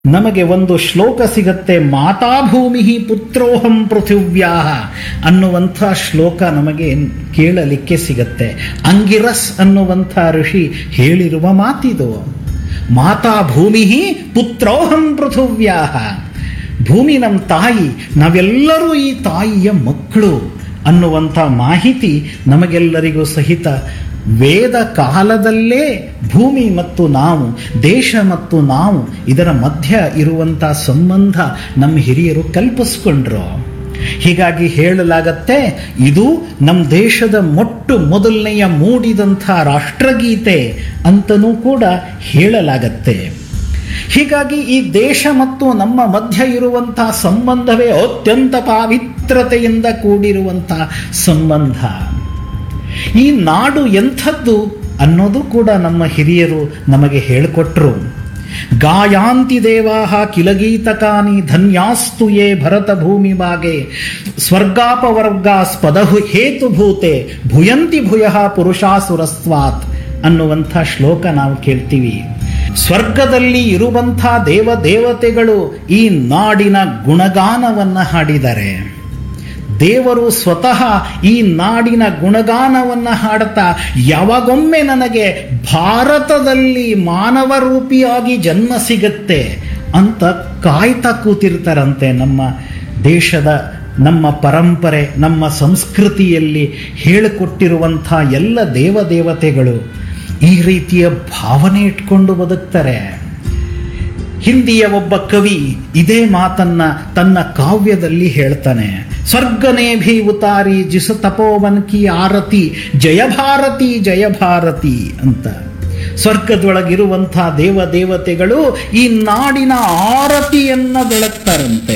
ನಮಗೆ ಒಂದು ಶ್ಲೋಕ ಸಿಗತ್ತೆ ಮಾತಾಭೂಮಿ ಪುತ್ರೋಹಂ ಪೃಥಿವ್ಯಾ ಅನ್ನುವಂಥ ಶ್ಲೋಕ ನಮಗೆ ಕೇಳಲಿಕ್ಕೆ ಸಿಗತ್ತೆ ಅಂಗಿರಸ್ ಅನ್ನುವಂಥ ಋಷಿ ಹೇಳಿರುವ ಮಾತಿದು ಮಾತಾಭೂಮಿ ಪುತ್ರೋಹಂ ಪೃಥಿವ್ಯಾ ಭೂಮಿ ನಮ್ಮ ತಾಯಿ ನಾವೆಲ್ಲರೂ ಈ ತಾಯಿಯ ಮಕ್ಕಳು ಅನ್ನುವಂಥ ಮಾಹಿತಿ ನಮಗೆಲ್ಲರಿಗೂ ಸಹಿತ ವೇದ ಕಾಲದಲ್ಲೇ ಭೂಮಿ ಮತ್ತು ನಾವು ದೇಶ ಮತ್ತು ನಾವು ಇದರ ಮಧ್ಯ ಇರುವಂಥ ಸಂಬಂಧ ನಮ್ಮ ಹಿರಿಯರು ಕಲ್ಪಿಸ್ಕೊಂಡ್ರು ಹೀಗಾಗಿ ಹೇಳಲಾಗತ್ತೆ ಇದು ನಮ್ಮ ದೇಶದ ಮೊಟ್ಟು ಮೊದಲನೆಯ ಮೂಡಿದಂಥ ರಾಷ್ಟ್ರಗೀತೆ ಅಂತನೂ ಕೂಡ ಹೇಳಲಾಗತ್ತೆ ಹೀಗಾಗಿ ಈ ದೇಶ ಮತ್ತು ನಮ್ಮ ಮಧ್ಯ ಇರುವಂತಹ ಸಂಬಂಧವೇ ಅತ್ಯಂತ ಪಾವಿತ್ರತೆಯಿಂದ ಕೂಡಿರುವಂಥ ಸಂಬಂಧ ಈ ನಾಡು ಎಂಥದ್ದು ಅನ್ನೋದು ಕೂಡ ನಮ್ಮ ಹಿರಿಯರು ನಮಗೆ ಹೇಳಿಕೊಟ್ರು ಗಾಯಾಂತಿ ದೇವಾಹ ಕಿಲಗೀತಕಾನಿ ಧನ್ಯಾಸ್ತು ಯೇ ಭರತ ಭೂಮಿ ಬಾಗೆ ಸ್ವರ್ಗಾಪವರ್ಗ ಸ್ಪದಹು ಹೇತುಭೂತೆ ಭುಯಂತಿ ಭುಯ ಪುರುಷಾಸುರಸ್ವಾತ್ ಅನ್ನುವಂಥ ಶ್ಲೋಕ ನಾವು ಕೇಳ್ತೀವಿ ಸ್ವರ್ಗದಲ್ಲಿ ಇರುವಂಥ ದೇವ ದೇವತೆಗಳು ಈ ನಾಡಿನ ಗುಣಗಾನವನ್ನ ಹಾಡಿದ್ದಾರೆ ದೇವರು ಸ್ವತಃ ಈ ನಾಡಿನ ಗುಣಗಾನವನ್ನ ಹಾಡುತ್ತಾ ಯಾವಾಗೊಮ್ಮೆ ನನಗೆ ಭಾರತದಲ್ಲಿ ಮಾನವ ರೂಪಿಯಾಗಿ ಜನ್ಮ ಸಿಗತ್ತೆ ಅಂತ ಕಾಯ್ತಾ ಕೂತಿರ್ತಾರಂತೆ ನಮ್ಮ ದೇಶದ ನಮ್ಮ ಪರಂಪರೆ ನಮ್ಮ ಸಂಸ್ಕೃತಿಯಲ್ಲಿ ಹೇಳಿಕೊಟ್ಟಿರುವಂಥ ಎಲ್ಲ ದೇವದೇವತೆಗಳು ಈ ರೀತಿಯ ಭಾವನೆ ಇಟ್ಕೊಂಡು ಬದುಕ್ತಾರೆ ಹಿಂದಿಯ ಒಬ್ಬ ಕವಿ ಇದೇ ಮಾತನ್ನ ತನ್ನ ಕಾವ್ಯದಲ್ಲಿ ಹೇಳ್ತಾನೆ ಸ್ವರ್ಗನೇಭಿ ಉತಾರಿ ಜಿಸ ತಪೋವನ್ ಕಿ ಆರತಿ ಜಯ ಭಾರತಿ ಜಯ ಭಾರತಿ ಅಂತ ಸ್ವರ್ಗದೊಳಗಿರುವಂಥ ದೇವ ದೇವತೆಗಳು ಈ ನಾಡಿನ ಆರತಿಯನ್ನ ಬೆಳಗ್ತಾರಂತೆ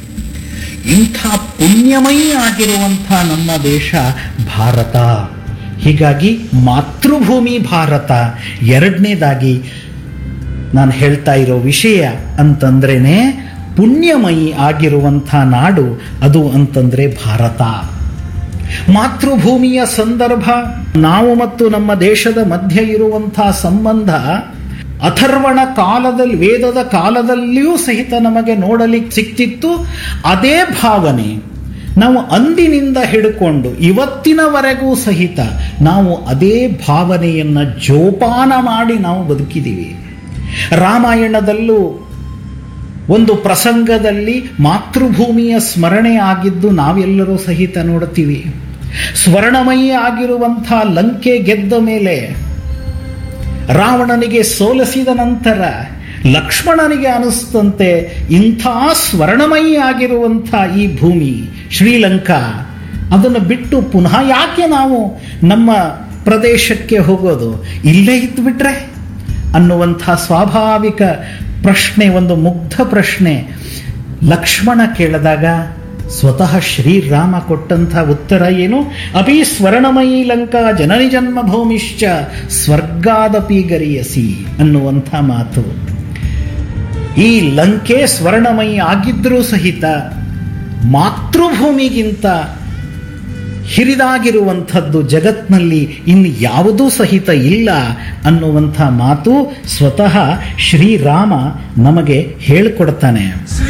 ಇಂಥ ಪುಣ್ಯಮಯಿ ಆಗಿರುವಂಥ ನಮ್ಮ ದೇಶ ಭಾರತ ಹೀಗಾಗಿ ಮಾತೃಭೂಮಿ ಭಾರತ ಎರಡನೇದಾಗಿ ನಾನು ಹೇಳ್ತಾ ಇರೋ ವಿಷಯ ಅಂತಂದ್ರೇನೆ ಪುಣ್ಯಮಯಿ ಆಗಿರುವಂಥ ನಾಡು ಅದು ಅಂತಂದ್ರೆ ಭಾರತ ಮಾತೃಭೂಮಿಯ ಸಂದರ್ಭ ನಾವು ಮತ್ತು ನಮ್ಮ ದೇಶದ ಮಧ್ಯೆ ಇರುವಂತಹ ಸಂಬಂಧ ಅಥರ್ವಣ ಕಾಲದಲ್ಲಿ ವೇದದ ಕಾಲದಲ್ಲಿಯೂ ಸಹಿತ ನಮಗೆ ನೋಡಲಿಕ್ಕೆ ಸಿಕ್ತಿತ್ತು ಅದೇ ಭಾವನೆ ನಾವು ಅಂದಿನಿಂದ ಹಿಡ್ಕೊಂಡು ಇವತ್ತಿನವರೆಗೂ ಸಹಿತ ನಾವು ಅದೇ ಭಾವನೆಯನ್ನ ಜೋಪಾನ ಮಾಡಿ ನಾವು ಬದುಕಿದ್ದೀವಿ ರಾಮಾಯಣದಲ್ಲೂ ಒಂದು ಪ್ರಸಂಗದಲ್ಲಿ ಮಾತೃಭೂಮಿಯ ಸ್ಮರಣೆ ಆಗಿದ್ದು ನಾವೆಲ್ಲರೂ ಸಹಿತ ನೋಡ್ತೀವಿ ಸ್ವರ್ಣಮಯಿ ಆಗಿರುವಂಥ ಲಂಕೆ ಗೆದ್ದ ಮೇಲೆ ರಾವಣನಿಗೆ ಸೋಲಿಸಿದ ನಂತರ ಲಕ್ಷ್ಮಣನಿಗೆ ಅನಿಸ್ತಂತೆ ಇಂಥ ಸ್ವರ್ಣಮಯಿ ಆಗಿರುವಂಥ ಈ ಭೂಮಿ ಶ್ರೀಲಂಕಾ ಅದನ್ನು ಬಿಟ್ಟು ಪುನಃ ಯಾಕೆ ನಾವು ನಮ್ಮ ಪ್ರದೇಶಕ್ಕೆ ಹೋಗೋದು ಇಲ್ಲೇ ಇದ್ಬಿಟ್ರೆ ಅನ್ನುವಂಥ ಸ್ವಾಭಾವಿಕ ಪ್ರಶ್ನೆ ಒಂದು ಮುಗ್ಧ ಪ್ರಶ್ನೆ ಲಕ್ಷ್ಮಣ ಕೇಳಿದಾಗ ಸ್ವತಃ ಶ್ರೀರಾಮ ಕೊಟ್ಟಂಥ ಉತ್ತರ ಏನು ಅಪಿ ಸ್ವರ್ಣಮಯಿ ಲಂಕಾ ಜನನಿ ಜನ್ಮ ಭೂಮಿಶ್ಚ ಸ್ವರ್ಗಾದಪಿ ಗರಿಯಸಿ ಅನ್ನುವಂಥ ಮಾತು ಈ ಲಂಕೆ ಸ್ವರ್ಣಮಯಿ ಆಗಿದ್ರೂ ಸಹಿತ ಮಾತೃಭೂಮಿಗಿಂತ ಹಿರಿದಾಗಿರುವಂಥದ್ದು ಜಗತ್ನಲ್ಲಿ ಇನ್ನು ಯಾವುದೂ ಸಹಿತ ಇಲ್ಲ ಅನ್ನುವಂಥ ಮಾತು ಸ್ವತಃ ಶ್ರೀರಾಮ ನಮಗೆ ಹೇಳಿಕೊಡ್ತಾನೆ